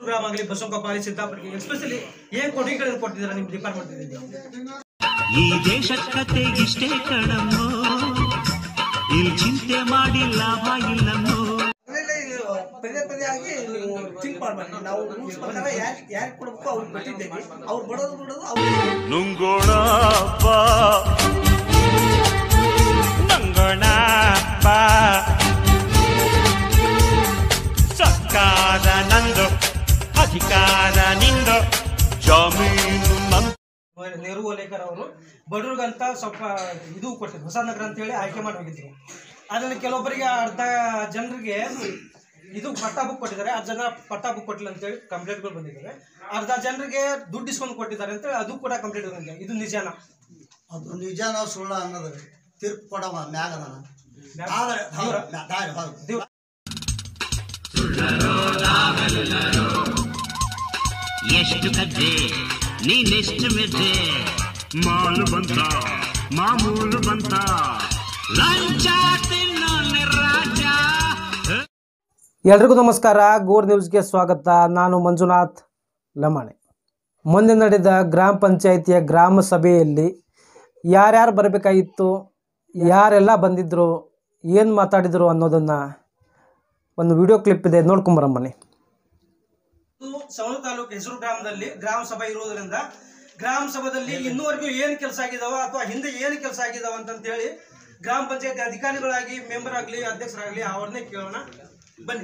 ಗ್ರಾಮ ಆಗಲಿ ಬಸವಕಪಾಲಿ ಸಿದ್ದಾಪುರಕ್ಕೆ ಎಸ್ಪೆಷಲಿ ಏನ್ ಕೊಡುಗೆಗಳನ್ನು ಕೊಟ್ಟಿದ್ದೀರಾ ನಿಮ್ಮ ಡಿಪಾರ್ಟ್ಮೆಂಟ್ ಈ ದೇಶಕ್ಕತೆ ಇಷ್ಟೇ ಕಣಮ್ಮೋ ಇಲ್ಲಿ ಚಿಂತೆ ಮಾಡಿ ಲಾಭ ಇಲ್ಲಮ್ಮೋ ಆಮೇಲೆ ಇದು ಪದೇ ಪದೇ ಆಗಿ ನೀವು ಥಿಂಕ್ ಮಾಡ್ಬೇಡಿ ನಾವು ರೂಲ್ಸ್ ಪ್ರಕಾರ ಯಾರು ಯಾರಿಗೆ ಕೊಡಬೇಕು ಅವ್ರಿಗೆ ಕೊಟ್ಟಿದ್ದೇವೆ ಅವ್ರು ಬಡೋದು ಬಿಡೋದು ಅವ್ರು ನುಂಗೋಣ ಬಾ ನಂಗೋಣ ಬಾ ಸರ್ಕಾರ ನಂದು ಅಧಿಕಾರ ನಿಂದು ಜಮೀನು ನಂದು ನೆಹರು ಓಲೇಕರ್ ಅವರು ಬಡವ್ರಿಗಂತ ಸ್ವಲ್ಪ ಇದು ಕೊಟ್ಟಿದ್ರು ಹೊಸ ನಗರ ಅಂತ ಹೇಳಿ ಆಯ್ಕೆ ಮಾಡಿ ಹೋಗಿದ್ರು ಅದರಲ್ಲಿ ಕೆಲವೊಬ್ಬರಿಗೆ ಅರ್ಧ ಜನರಿಗೆ ಇದು ಪಟ್ಟಾ ಬುಕ್ ಕೊಟ್ಟಿದ್ದಾರೆ ಅರ್ಧ ಜನ ಪಟ್ಟಾ ಬುಕ್ ಕೊಟ್ಟಿಲ್ಲ ಅಂತೇಳಿ ಕಂಪ್ಲೇಂಟ್ಗಳು ಬಂದಿದ್ದಾವೆ ಅರ್ಧ ಜನರಿಗೆ ದುಡ್ಡು ಇಸ್ಕೊಂಡು ಕೊಟ್ಟಿದ್ದಾರೆ ಅಂತೇಳಿ ಅದು ಕೂಡ ಕಂಪ್ಲೇಂಟ್ ಬಂದಿದೆ ಇದು ನಿಜಾನ ಅದು ನಿಜಾನ ಸುಳ್ಳ ಅನ್ನೋದು ತೀರ್ಪು ಕೊಡವ ಮ್ಯಾಗದನ ಆದ್ರೆ ಹೌದು, ಮ್ಯಾ- ದಾರಿ ಹೌದು. ದೇವ್ ಎಷ್ಟು ಗದ್ದೆ ನೀನೆಷ್ಟು ಮೆದ್ದೆ ಮಾಲು ಬಂತ ಮಾಮೂಲು ಬಂತ ಲಂಚ ತಿನ್ನೋನೆ ರಾಜ ಎಲ್ರಿಗೂ ನಮಸ್ಕಾರ ಗೋರ್ ನ್ಯೂಸ್ಗೆ ಸ್ವಾಗತ ನಾನು ಮಂಜುನಾಥ್ ಲಮಾಣೆ ಮೊನ್ನೆ ನಡೆದ ಗ್ರಾಮ ಪಂಚಾಯಿತಿಯ ಗ್ರಾಮ ಸಭೆಯಲ್ಲಿ ಯಾರ್ಯಾರು ಬರಬೇಕಾಗಿತ್ತು ಯಾರೆಲ್ಲ ಬಂದಿದ್ದರು ಏನು ಮಾತಾಡಿದರು ಅನ್ನೋದನ್ನು ಒಂದು ವಿಡಿಯೋ ಕ್ಲಿಪ್ ಇದೆ ನೋಡ್ಕೊಂಬರಮ್ಮನೆ ಸವಣ ತಾಲೂಕು ಹೆಸರು ಗ್ರಾಮದಲ್ಲಿ ಗ್ರಾಮ ಸಭೆ ಇರುವುದರಿಂದ ಗ್ರಾಮ ಸಭೆಯಲ್ಲಿ ಇನ್ನೂವರೆಗೂ ಏನು ಕೆಲಸ ಆಗಿದಾವ ಅಥವಾ ಹಿಂದೆ ಏನು ಕೆಲಸ ಆಗಿದಾವ ಅಂತಂತೇಳಿ ಗ್ರಾಮ ಪಂಚಾಯತಿ ಅಧಿಕಾರಿಗಳಾಗಿ ಮೆಂಬರ್ ಆಗಲಿ ಅಧ್ಯಕ್ಷರಾಗಲಿ ಅವ್ರನ್ನೇ ಕೇಳೋಣ ಬನ್ನಿ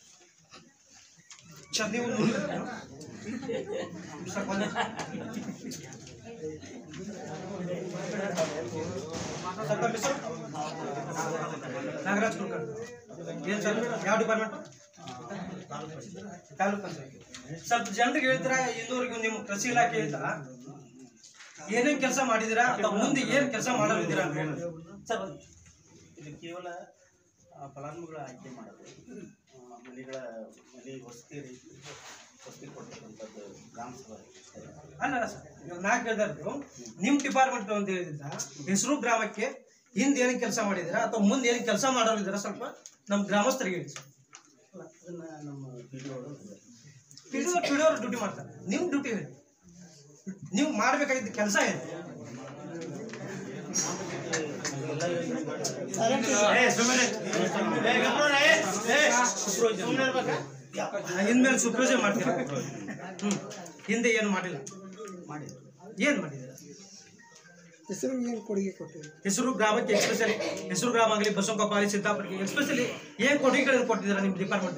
ಚ- ನೀವು ನಿಲ್ಲಿ. ಸ್ವಲ್ಪ ಬನ್ನಿ. ಸ್ವಲ್ಪ ಹೆಸರು ನಾಗರಾಜ್ ಕುಲಕರ್ಣಿ ಏನು ಸರ್ ಯಾವ ಡಿಪಾರ್ಟ್ಮೆಂಟ್ ತಾಲೂಕು ಪಂಚಾಯತ್ ಸ್ವಲ್ಪ ಜನರಿಗೆ ಹೇಳ್ತೀರಾ ಇನ್ನೂರಿಗೂ ನಿಮ್ಮ ಕೃಷಿ ಇಲಾಖೆ ಅಂತ ಏನೇನ್ ಕೆಲಸ ಮಾಡಿದಿರಾ ಅಥವಾ ಮುಂದೆ ಏನ್ ಕೆಲಸ ಮಾಡಲಿದ್ದೀರಾ ಅಂತ ಹೇಳಿ. ಸರ್ ಬನ್ನಿ. ಇದು ಕೇವಲ ಆ, ಫಲಾನುಭವಿಗಳ ಆಯ್ಕೆ ಮಾಡೋದು ಆ, ಮನೆಗಳ ಮನೆ ವಸತಿ ರೀತಿ ವಸತಿ ಕೊಡ್ತಕ್ಕಂಥದ್ದು ಗ್ರಾಮ ಸಭಾ ಅಲ್ಲ ಅಲ್ಲ ಸರ್ ಇವಾಗ ನಾ ಕೇಳಿದ್ರು ನಿಮ್ ಡಿಪಾರ್ಟ್ಮೆಂಟ್ ಅಂತ ಹೇಳಿದ್ದ ಹೆಸರು ಗ್ರಾಮಕ್ಕೆ ಹಿಂದೆ ಏನೇನ್ ಕೆಲಸ ಮಾಡಿದಿರಾ ಅಥವಾ ಮುಂದೆ ಏನೇನ್ ಕೆಲಸ ಮಾಡೋರಿದ್ದೀರಾ ಸ್ವಲ್ಪ ನಮ್ಮ ಗ್ರಾಮಸ್ಥರಿಗೆ ಹೇಳಿ ಸರ್ ಅಲ್ಲ ಅದನ್ನ ನಮ್ಮ ಪಿ ಡಿ ಅವರು ಪಿಡಿಒ ಪಿಡಿಒರು ಡ್ಯೂಟಿ ಮಾಡ್ತಾರೆ ನಿಮ್ ಡ್ಯೂಟಿ ಹೇಳಿ ನೀವು ಮಾಡ್ಬೇಕಾಗಿದ್ದ ಕೆಲಸ ಏನು ಇನ್ಮೇಲೆ ಸೂಪರ್ವೈಸರ್ ಮಾಡ್ತೀರಾ ಹ್ಮ್ ಹಿಂದೆ ಏನು ಮಾಡಿಲ್ಲ ಮಾಡಿದ್ರು ಏನು ಮಾಡಿದ್ದೀರಾ ಹೆಸರು ಏನು ಕೊಡುಗೆ ಕೊಟ್ಟಿದ್ದೀವಿ ಹೆಸರು ಗ್ರಾಮಕ್ಕೆ ಎಕ್ಸ್ಪೆಷಲಿ ಹೆಸರು ಗ್ರಾಮ ಆಗಲಿ ಬಸವಕಪಾಲಿ ಸಿದ್ದಾಪುರಕ್ಕೆ ಎಕ್ಸ್ಪೆಷಲಿ ಏನು ಕೊಡುಗೆಗಳನ್ನು ಕೊಟ್ಟಿದ್ದೀರಾ ನಿಮ್ಮ ಡಿಪಾರ್ಟ್ಮೆಂಟ್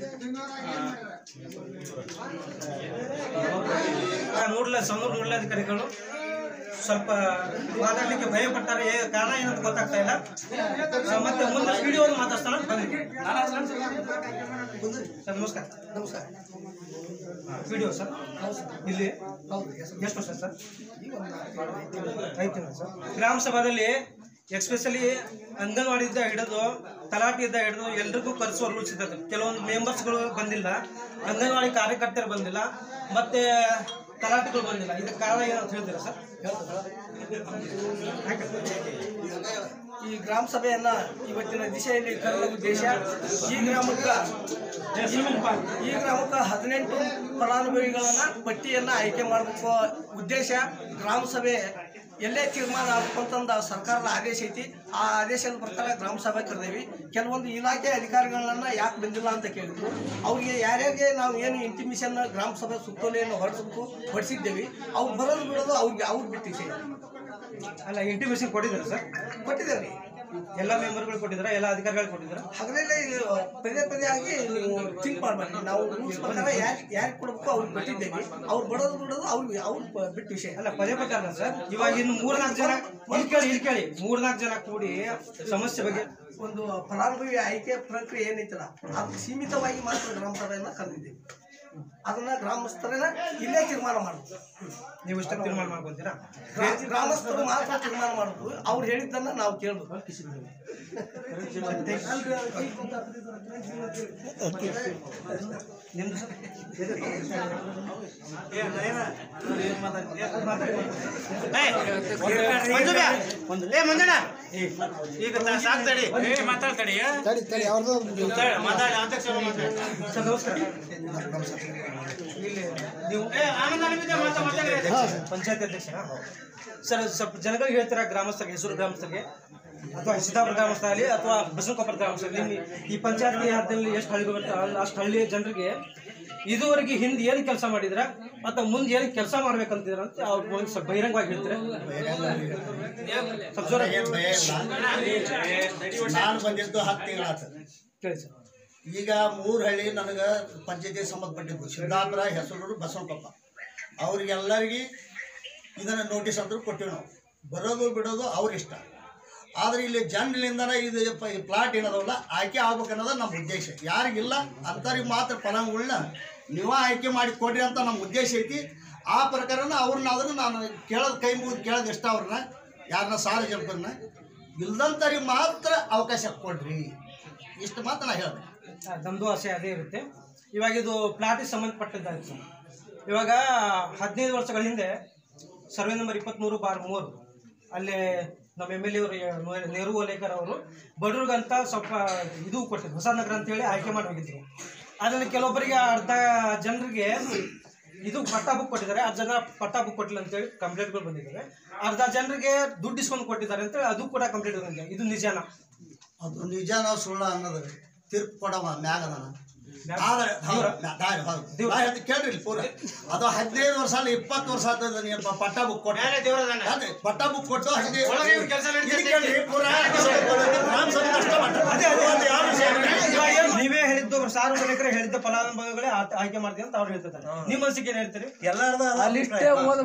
ನೋಡ್ಲ ಸಣ್ಣೂರು ನೋಡ್ಲ ಅಧಿಕಾರಿಗಳು ಸ್ವಲ್ಪ ಮಾತಾಡ್ಲಿಕ್ಕೆ ಭಯ ಪಟ್ಟಾರೆ ಏ ಕಾರಣ ಏನಂತ ಗೊತ್ತಾಗ್ತಾ ಇಲ್ಲ ಆ, ಮತ್ತೆ ಮುಂದೆ ವಿಡಿಯೋ ಮಾತಾಡ್ತಾನೆ ಬಂದಿರಿ ಸರ್ ನಮಸ್ಕಾರ ನಮಸ್ಕಾರ ವಿಡಿಯೋ ಸರ್ ಇಲ್ಲಿ ಹೌದು ಹೆಸರು ಎಷ್ಟು ವರ್ಷ ಸರ್ ಐದು ತಿಂಗಳು ಸರ್ ಗ್ರಾಮ ಸಭಾದಲ್ಲಿ ಎಕ್ಸ್ಪೆಷಲಿ ಅಂಗನವಾಡಿಯಿಂದ ಹಿಡಿದು ತಲಾಟಿಯಿಂದ ಹಿಡಿದು ಎಲ್ರಿಗೂ ಕರೆಸುವ ರೂಲ್ಸ್ ಇರ್ತದೆ ಕೆಲವೊಂದು ಮೆಂಬರ್ಸ್ಗಳು ಬಂದಿಲ್ಲ ಅಂಗನವಾಡಿ ಕಾರ್ಯಕರ್ತರು ಬಂದಿಲ್ಲ ಮತ್ತೆ ತಲಾಟಿಗಳು ಬಂದಿಲ್ಲ ಇದಕ್ಕೆ ಕಾರಣ ಏನಂತ ಹೇಳ್ತೀರಾ ಸರ್ ಈ ಗ್ರಾಮ ಸಭೆಯನ್ನ ಇವತ್ತಿನ ದಿಶೆಯಲ್ಲಿ ತರುವ ಉದ್ದೇಶ ಈ ಗ್ರಾಮಕ್ಕ ಈ ಗ್ರಾಮಕ್ಕೆ ಹದಿನೆಂಟು ಫಲಾನುಭವಿಗಳನ್ನ ಪಟ್ಟಿಯನ್ನ ಆಯ್ಕೆ ಮಾಡಬೇಕು ಉದ್ದೇಶ ಗ್ರಾಮ ಸಭೆ ಎಲ್ಲೇ ತೀರ್ಮಾನ ಆಗಬೇಕು ಅಂತಂದ ಸರ್ಕಾರದ ಆದೇಶ ಐತಿ ಆ ಆದೇಶದ ಪ್ರಕಾರ ಗ್ರಾಮ ಸಭೆ ಕರೆದೇವಿ ಕೆಲವೊಂದು ಇಲಾಖೆ ಅಧಿಕಾರಿಗಳನ್ನ ಯಾಕೆ ಬಂದಿಲ್ಲ ಅಂತ ಕೇಳಿದ್ರು ಅವ್ರಿಗೆ ಯಾರ್ಯಾರಿಗೆ ನಾವು ಏನು ಇಂಟಿಮಿಷನ್ ಗ್ರಾಮ ಸಭೆ ಸುತ್ತೋಲೆಯನ್ನು ಹೊರಡಿಸ್ಬೇಕು ಹೊಡಿಸಿದ್ದೇವೆ ಅವ್ರು ಬರೋದು ಬಿಡೋದು ಅವ್ರಿಗೆ ಅವ್ರು ಬಿಟ್ಟಿಸಿ ಅಲ್ಲ ಇಂಟಿಮೇಷನ್ ಕೊಟ್ಟಿದ್ದಾರೆ ಸರ್ ಕೊಟ್ಟಿದ್ದೇವೆ ಎಲ್ಲ ಮೆಂಬರ್ಗಳು ಕೊಟ್ಟಿದ್ದಾರೆ ಎಲ್ಲ ಅಧಿಕಾರಿಗಳು ಕೊಟ್ಟಿದ್ದಾರೆ ಹಗಲಲ್ಲೇ ಇದು ಪದೇ ಪದೇ ಆಗಿ ನೀವು ಥಿಂಕ್ ಮಾಡ್ಬೇಡಿ ನಾವು ರೂಲ್ಸ್ ಪ್ರಕಾರ ಯಾರು ಯಾರಿಗೆ ಕೊಡಬೇಕು ಅವ್ರಿಗೆ ಕೊಟ್ಟಿದ್ದೇವೆ ಅವ್ರು ಬಡೋದು ಬಿಡೋದು ಅವ್ರಿಗೆ ಅವ್ರು ಪ- ಬಿಟ್ಟ ವಿಷಯ ಅಲ್ಲ ಪದೇ ಪದೇ ಅಲ್ಲ ಸರ್ ಇವಾಗ ಇನ್ನು ಮೂರ್ನಾಲ್ಕು ಜನ ಇಲ್ಲಿ ಕೇಳಿ ಇಲ್ಲಿ ಕೇಳಿ ಮೂರ್ನಾಲ್ಕು ಜನ ಕೂಡಿ ಸಮಸ್ಯೆ ಬಗ್ಗೆ ಒಂದು ಫಲಾನುಭವಿ ಆಯ್ಕೆ ಪ್ರಕ್ರಿಯೆ ಏನೈತಲ್ಲ ಅದು ಸೀಮಿತವಾಗಿ ಮಾತ್ರ ಗ್ರಾಮ ಸಭೆಯನ್ನ ಕರೆದಿದ್ದೇವೆ ಅದನ್ನ ಗ್ರಾಮಸ್ಥರನ್ನ ಇಲ್ಲೇ ತೀರ್ಮಾನ ಮಾಡಬೇಕು ನೀವು ಇಷ್ಟ ತೀರ್ಮಾನ ಮಾಡ್ಕೊಂತೀರಾ ಗ್ರಾಮಸ್ಥರು ಮಾತ್ರ ತೀರ್ಮಾನ ಮಾಡಬೇಕು ಅವ್ರು ಹೇಳಿದ್ದನ್ನ ನಾವು ಕೇಳಬೇಕು ಏ ಮಂಜಣ್ಣ ಈಗ ತ- ಸಾಕ್ ತಡಿ ಮಾತಾಡ್ತಡಿ ಮಾತಾಡಿ ಅಧ್ಯಕ್ಷ ಸರ್ ನಮಸ್ಕಾರ ಇಲ್ಲಿ ನೀವು ಏ ಆನಂದ ನಿಮಿತ್ತ ಮಾತಾ ಮಾತಾಡಿ ಪಂಚಾಯತ್ ಅಧ್ಯಕ್ಷರ ಸರ್ ಸ್ವಲ್ಪ ಜನಗಳಿಗೆ ಹೇಳ್ತೀರಾ ಗ್ರಾಮಸ್ಥರಿಗೆ ಹೆಸರು ಗ್ರಾಮಸ್ಥರಿಗೆ ಅಥವಾ ಸಿದ್ದಾಪುರ ಗ್ರಾಮಸ್ಥ ಆಗಲಿ ಅಥವಾ ಬಸವಕೊಪ್ಪರ ಗ್ರಾಮಸ್ಥ ನಿಮ್ಮ ಈ ಪಂಚಾಯತ್ ಹದ್ದಲ್ಲಿ ಎಷ್ಟು ಹಳ್ಳಿ ಬರುತ್ತೆ ಅಷ್ಟು ಹಳ್ಳಿಯ ಜನರಿಗೆ ಇದುವರೆಗೆ ಹಿಂದೆ ಏನು ಕೆಲಸ ಮಾಡಿದ್ರ ಅಥವಾ ಮುಂದೆ ಏನು ಕೆಲಸ ಮಾಡ್ಬೇಕಂತಿದ್ರ ಅಂತ ಅವ್ರ ಮೂಲಕ ಸ್ವಲ್ಪ ಬಹಿರಂಗವಾಗಿ ಹೇಳ್ತೀರಾ ಸ್ವಲ್ಪ ಜೋರಾಗಿ ಏನ್ ಭಯ ಇಲ್ಲ. ನಾನು ಬಂದಿದ್ದು ಹತ್ತು ತಿಂಗಳಾತು ಕೇಳಿ ಸರ್ ಈಗ ಮೂರು ಹಳ್ಳಿ ನನಗೆ ಪಂಚಾಯತಿ ಸಂಬಂಧಪಟ್ಟಿದ್ದು ಸಿದ್ದಾಪುರ ಹೆಸರು ಬಸವನಕೊಪ್ಪ ಅವ್ರಿಗೆಲ್ಲರಿಗೆ ಇದನ್ನು ನೋಟಿಸ್ ಅಂದ್ರೂ ಕೊಟ್ಟಿವಿ ನಾವು ಬರೋದು ಬಿಡೋದು ಅವ್ರ ಇಷ್ಟ ಆದರೆ ಇಲ್ಲಿ ಜನರಿಂದನೇ ಇದು ಪ- ಈ ಪ್ಲಾಟ್ ಏನದವಲ್ಲ ಆಯ್ಕೆ ಆಗ್ಬೇಕನ್ನೋದು ನಮ್ಮ ಉದ್ದೇಶ ಯಾರಿಗಿಲ್ಲ ಅಂಥವ್ರಿಗೆ ಮಾತ್ರ ಫಲಾನುಗಳನ್ನ ನೀವ ಆಯ್ಕೆ ಮಾಡಿ ಕೊಡ್ರಿ ಅಂತ ನಮ್ಮ ಉದ್ದೇಶ ಐತಿ ಆ ಪ್ರಕಾರನ ಅವ್ರನ್ನಾದ್ರೂ ನಾನು ಕೇಳೋದು ಕೈ ಮುಗಿದು ಕೇಳೋದು ಇಷ್ಟ ಅವ್ರನ್ನ ಯಾರನ್ನ ಸಾರ್ವಜನಿಕರನ್ನ ಇಲ್ದಂಥವ್ರಿಗೆ ಮಾತ್ರ ಅವಕಾಶ ಕೊಡ್ರಿ ಇಷ್ಟು ಮಾತ್ರ ನಾ ಹೇಳ್ದೆ ಆ, ನಮ್ದು ಆಸೆ ಅದೇ ಇರುತ್ತೆ ಇವಾಗ ಇದು ಪ್ಲಾಟಿಗೆ ಸಂಬಂಧಪಟ್ಟಿದ್ದಾಯ್ತು ಸರ್ ಇವಾಗ ಹದಿನೈದು ವರ್ಷಗಳ ಹಿಂದೆ ಸರ್ವೆ ನಂಬರ್ ಇಪ್ಪತ್ತ್ಮೂರು ಬಾರ್ ಮೂರು ಅಲ್ಲಿ ನಮ್ಮ ಎಮ್ ಎಲ್ ಎ ಅವರು ನೆಹರು ಓಲೇಕರ್ ಅವರು ಬಡವ್ರಿಗಂತ ಸ್ವಲ್ಪ ಇದು ಕೊಟ್ಟಿದ್ರು ಹೊಸ ನಗರ ಅಂತೇಳಿ ಆಯ್ಕೆ ಮಾಡಿ ಹೋಗಿದ್ರು ಅದರಲ್ಲಿ ಕೆಲವೊಬ್ಬರಿಗೆ ಅರ್ಧ ಜನರಿಗೆ ಇದು ಪಟ್ಟಾ ಬುಕ್ ಕೊಟ್ಟಿದ್ದಾರೆ ಅರ್ಧ ಜನ ಪಟ್ಟಾ ಬುಕ್ ಕೊಟ್ಟಿಲ್ಲ ಅಂತೇಳಿ ಕಂಪ್ಲೇಂಟ್ಗಳು ಬಂದಿದ್ದಾರೆ ಅರ್ಧ ಜನರಿಗೆ ದುಡ್ಡು ಇಸ್ಕೊಂಡು ಕೊಟ್ಟಿದ್ದಾರೆ ಅಂತೇಳಿ ಅದು ಕೂಡ ಕಂಪ್ಲೇಂಟ್ ಬಂದಿದೆ ಇದು ನಿಜಾನ ಅದು ನಿಜ ನಾವು ಸುಳ್ಳ ಅನ್ನೋದು ತೀರ್ಪು ಕೊಡವ ಮ್ಯಾಗದನ ಆದ್ರೆ ಹೌದು, ಮ್ಯಾ- ದಾರಿ ಹೌದು. ನಾ ಹೇಳ್ತೀನಿ ಕೇಳ್ರಿ ಇಲ್ಲಿ ಪೂರ ಅದು ಹದಿನೈದು ವರ್ಷ ಅಲ್ಲ ಇಪ್ಪತ್ತು ವರ್ಷ ಆತದ ನೀನು ಪ- ಪಟ್ಟ ಬುಕ್ ಕೊಟ್ಟು ಮೇಲೆ ದೇವರದಾನ ಅದೇ ಪಟ್ಟ ಬುಕ್ ಕೊಟ್ಟು ಹದಿನೈದು ಒಳಗೆ ಇವ್ರ ಕೆಲ್ಸ ನಡೀತೈತೆ. ಇಲ್ಲಿ ಕೇಳ್ರಿ, ಪೂರ ಗ್ರಾಮ ಸಭೆ ನಷ್ಟ ಮಾಡ್ತಾರೆ. ಅದು ಯಾವ ವಿಷಯ ಇಲ್ಲ. ನೀವೇ ಹೇಳಿದ್ದು ಸಾರ್ವಜನಿಕರೇ ಹೇಳಿದ್ದ ಫಲಾನುಭವಿಗಳೇ ಆ- ಆಯ್ಕೆ ಮಾಡ್ತೀವಿ ಅಂತ ಅವ್ರು ಹೇಳ್ತಿದ್ದಾರೆ ನಿಮ್ಮ ಮನಸ್ಸಿಗೆ ಏನ್ ಹೇಳ್ತೀರಿ ಎಲ್ಲರದು ಅದು ಅಲ್ಲಿಷ್ಟೇ ಓದ್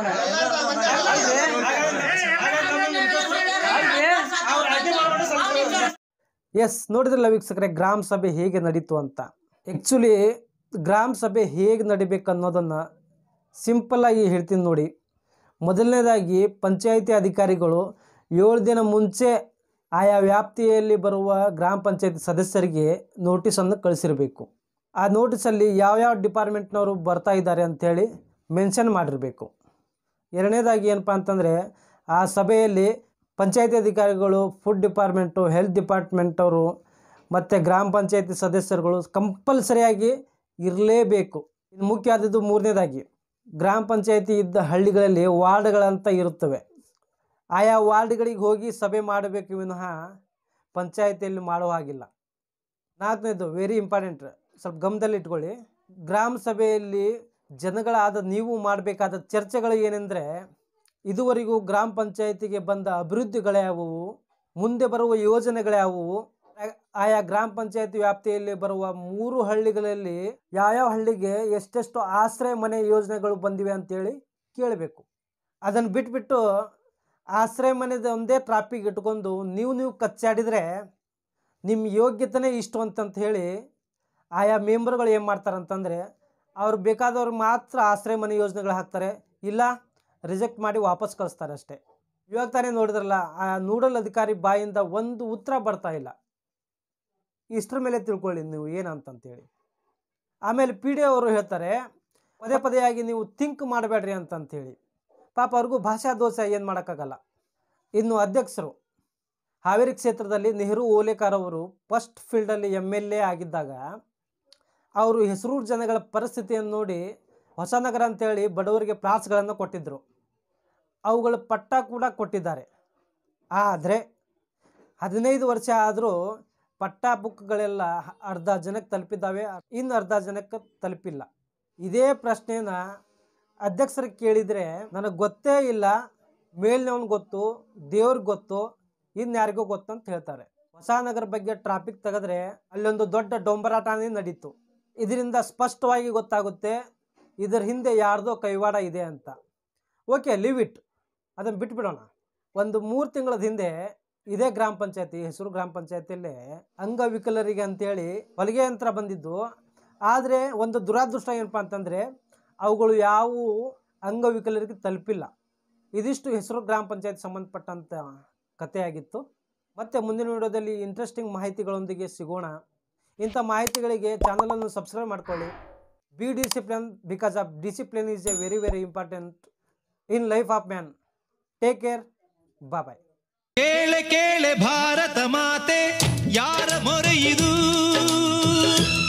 ಅವ್ರು ಆಯ್ಕೆ ಮಾಡೋದು ಸ್ವಲ್ಪ ಎಸ್ ನೋಡಿದ್ರಲ್ಲ ವೀಕ್ಷಕರೇ ಗ್ರಾಮ ಸಭೆ ಹೇಗೆ ನಡೀತು ಅಂತ ಆ್ಯಕ್ಚುಲಿ ಗ್ರಾಮ ಸಭೆ ಹೇಗೆ ನಡಿಬೇಕು ಅನ್ನೋದನ್ನು ಸಿಂಪಲ್ಲಾಗಿ ಹೇಳ್ತೀನಿ ನೋಡಿ ಮೊದಲನೇದಾಗಿ ಪಂಚಾಯಿತಿ ಅಧಿಕಾರಿಗಳು ಏಳು ದಿನ ಮುಂಚೆ ಆಯಾ ವ್ಯಾಪ್ತಿಯಲ್ಲಿ ಬರುವ ಗ್ರಾಮ ಪಂಚಾಯತಿ ಸದಸ್ಯರಿಗೆ ನೋಟಿಸನ್ನು ಕಳಿಸಿರಬೇಕು ಆ ನೋಟಿಸಲ್ಲಿ ಯಾವ್ಯಾವ ಡಿಪಾರ್ಟ್ಮೆಂಟ್ನವರು ಬರ್ತಾ ಇದ್ದಾರೆ ಅಂಥೇಳಿ ಮೆನ್ಷನ್ ಮಾಡಿರಬೇಕು ಎರಡನೇದಾಗಿ ಏನಪ್ಪ ಅಂತಂದರೆ ಆ ಸಭೆಯಲ್ಲಿ ಪಂಚಾಯತಿ ಅಧಿಕಾರಿಗಳು ಫುಡ್ ಡಿಪಾರ್ಟ್ಮೆಂಟು ಹೆಲ್ತ್ ಡಿಪಾರ್ಟ್ಮೆಂಟ್ ಅವರು ಮತ್ತು ಗ್ರಾಮ ಪಂಚಾಯತಿ ಸದಸ್ಯರುಗಳು ಕಂಪಲ್ಸರಿಯಾಗಿ ಇರಲೇಬೇಕು ಇದು ಮುಖ್ಯ ಆದದ್ದು ಮೂರನೇದಾಗಿ ಗ್ರಾಮ ಪಂಚಾಯತಿ ಇದ್ದ ಹಳ್ಳಿಗಳಲ್ಲಿ ವಾರ್ಡ್ಗಳಂತ ಇರುತ್ತವೆ ಆಯಾ ವಾರ್ಡ್ಗಳಿಗೆ ಹೋಗಿ ಸಭೆ ಮಾಡಬೇಕು ವಿನಃ ಪಂಚಾಯತಿಯಲ್ಲಿ ಮಾಡೋ ಹಾಗಿಲ್ಲ ನಾಲ್ಕನೇದು ವೆರಿ ಇಂಪಾರ್ಟೆಂಟ್ ಸ್ವಲ್ಪ ಗಮನದಲ್ಲಿ ಇಟ್ಕೊಳ್ಳಿ ಗ್ರಾಮ ಸಭೆಯಲ್ಲಿ ಜನಗಳಾದ ನೀವು ಮಾಡಬೇಕಾದ ಚರ್ಚೆಗಳು ಏನೆಂದರೆ ಇದುವರೆಗೂ ಗ್ರಾಮ ಪಂಚಾಯತಿಗೆ ಬಂದ ಅಭಿವೃದ್ಧಿಗಳ್ಯಾವುವು ಮುಂದೆ ಬರುವ ಯೋಜನೆಗಳ್ಯಾವುವು ಆ- ಆಯಾ ಗ್ರಾಮ ಪಂಚಾಯತಿ ವ್ಯಾಪ್ತಿಯಲ್ಲಿ ಬರುವ ಮೂರು ಹಳ್ಳಿಗಳಲ್ಲಿ ಯಾವ್ಯಾವ ಹಳ್ಳಿಗೆ ಎಷ್ಟೆಷ್ಟು ಆಶ್ರಯ ಮನೆ ಯೋಜನೆಗಳು ಬಂದಿವೆ ಅಂತೇಳಿ ಕೇಳಬೇಕು ಅದನ್ನು ಬಿಟ್ಬಿಟ್ಟು ಆಶ್ರಯ ಮನೆದ ಒಂದೇ ಟ್ರಾಫಿಕ್ ಇಟ್ಕೊಂಡು ನೀವು ನೀವು ಕಚ್ಚಾಡಿದರೆ ನಿಮ್ಮ ಯೋಗ್ಯತೆನೇ ಇಷ್ಟು ಅಂತಂತ ಹೇಳಿ ಆಯಾ ಮೆಂಬರ್ಗಳು ಏನು ಮಾಡ್ತಾರೆ ಅಂತಂದರೆ ಅವ್ರು ಬೇಕಾದವ್ರು ಮಾತ್ರ ಆಶ್ರಯ ಮನೆ ಯೋಜನೆಗಳು ಹಾಕ್ತಾರೆ ಇಲ್ಲ ರಿಜೆಕ್ಟ್ ಮಾಡಿ ವಾಪಸ್ ಕಳಿಸ್ತಾರೆ ಅಷ್ಟೇ ಇವಾಗ ತಾನೇ ನೋಡಿದ್ರಲ್ಲ ಆ ನೂಡಲ್ ಅಧಿಕಾರಿ ಬಾಯಿಂದ ಒಂದು ಉತ್ತರ ಬರ್ತಾ ಇಲ್ಲ ಇಷ್ಟರ ಮೇಲೆ ತಿಳ್ಕೊಳ್ಳಿ ನೀವು ಏನಂತಂತೇಳಿ ಆಮೇಲೆ ಪಿ ಡಿ ಅವರು ಹೇಳ್ತಾರೆ ಪದೇ ಪದೇಯಾಗಿ ನೀವು ಥಿಂಕ್ ಮಾಡಬೇಡ್ರಿ ಅಂತಂತೇಳಿ ಪಾಪ ಅವ್ರಿಗೂ ಭಾಷಾ ದೋಷ ಏನು ಮಾಡೋಕ್ಕಾಗಲ್ಲ ಇನ್ನು ಅಧ್ಯಕ್ಷರು ಹಾವೇರಿ ಕ್ಷೇತ್ರದಲ್ಲಿ ನೆಹರು ಓಲೇಕರ್ ಅವರು ಫಸ್ಟ್ ಫೀಲ್ಡಲ್ಲಿ ಎಮ್ ಎಲ್ ಎ ಆಗಿದ್ದಾಗ ಅವರು ಹೆಸರೂರು ಜನಗಳ ಪರಿಸ್ಥಿತಿಯನ್ನು ನೋಡಿ ಹೊಸನಗರ ಅಂತೇಳಿ ಬಡವರಿಗೆ ಪ್ಲಾಟ್ಸ್ಗಳನ್ನು ಕೊಟ್ಟಿದ್ದರು ಅವುಗಳ ಪಟ್ಟ ಕೂಡ ಕೊಟ್ಟಿದ್ದಾರೆ ಆದರೆ ಹದಿನೈದು ವರ್ಷ ಆದರೂ ಪಟ್ಟ ಬುಕ್ಗಳೆಲ್ಲ ಅರ್ಧ ಜನಕ್ಕೆ ತಲುಪಿದ್ದಾವೆ ಇನ್ನು ಅರ್ಧ ಜನಕ್ಕೆ ತಲುಪಿಲ್ಲ ಇದೇ ಪ್ರಶ್ನೆನ ಅಧ್ಯಕ್ಷರಿಗೆ ಕೇಳಿದರೆ ನನಗೆ ಗೊತ್ತೇ ಇಲ್ಲ ಮೇಲ್ನವ್ನಿಗೆ ಗೊತ್ತು ದೇವ್ರಿಗೆ ಗೊತ್ತು ಇನ್ನು ಯಾರಿಗೂ ಗೊತ್ತು ಅಂತ ಹೇಳ್ತಾರೆ ಹೊಸನಗರ ಬಗ್ಗೆ ಟ್ರಾಫಿಕ್ ತೆಗೆದ್ರೆ ಅಲ್ಲೊಂದು ದೊಡ್ಡ ಡೊಂಬರಾಟನೇ ನಡೀತು ಇದರಿಂದ ಸ್ಪಷ್ಟವಾಗಿ ಗೊತ್ತಾಗುತ್ತೆ ಇದರ ಹಿಂದೆ ಯಾರ್ದೋ ಕೈವಾಡ ಇದೆ ಅಂತ ಓಕೆ ಲೀವ್ ಇಟ್ ಅದನ್ನು ಬಿಟ್ಬಿಡೋಣ ಒಂದು ಮೂರು ತಿಂಗಳ ಹಿಂದೆ ಇದೇ ಗ್ರಾಮ ಪಂಚಾಯತಿ ಹೆಸರು ಗ್ರಾಮ ಪಂಚಾಯತಿಯಲ್ಲೇ ಅಂಗವಿಕಲರಿಗೆ ಅಂತೇಳಿ ಹೊಲಿಗೆ ಯಂತ್ರ ಬಂದಿದ್ದು ಆದರೆ ಒಂದು ದುರಾದೃಷ್ಟ ಏನಪ್ಪ ಅಂತಂದರೆ ಅವುಗಳು ಯಾವುವು ಅಂಗವಿಕಲರಿಗೆ ತಲುಪಿಲ್ಲ ಇದಿಷ್ಟು ಹೆಸರು ಗ್ರಾಮ ಪಂಚಾಯತ್ ಸಂಬಂಧಪಟ್ಟಂಥ ಕಥೆಯಾಗಿತ್ತು ಮತ್ತೆ ಮುಂದಿನ ವಿಡಿಯೋದಲ್ಲಿ ಇಂಟ್ರೆಸ್ಟಿಂಗ್ ಮಾಹಿತಿಗಳೊಂದಿಗೆ ಸಿಗೋಣ ಇಂಥ ಮಾಹಿತಿಗಳಿಗೆ ಚಾನಲನ್ನು ಸಬ್ಸ್ಕ್ರೈಬ್ ಮಾಡ್ಕೊಳ್ಳಿ be discipline because of discipline is a very very important in life of man take care bye ಕೇಳೆ ಕೇಳೆ ಭಾರತ ಮಾತೆ ಯಾರ ಮೊರೆಯಿದು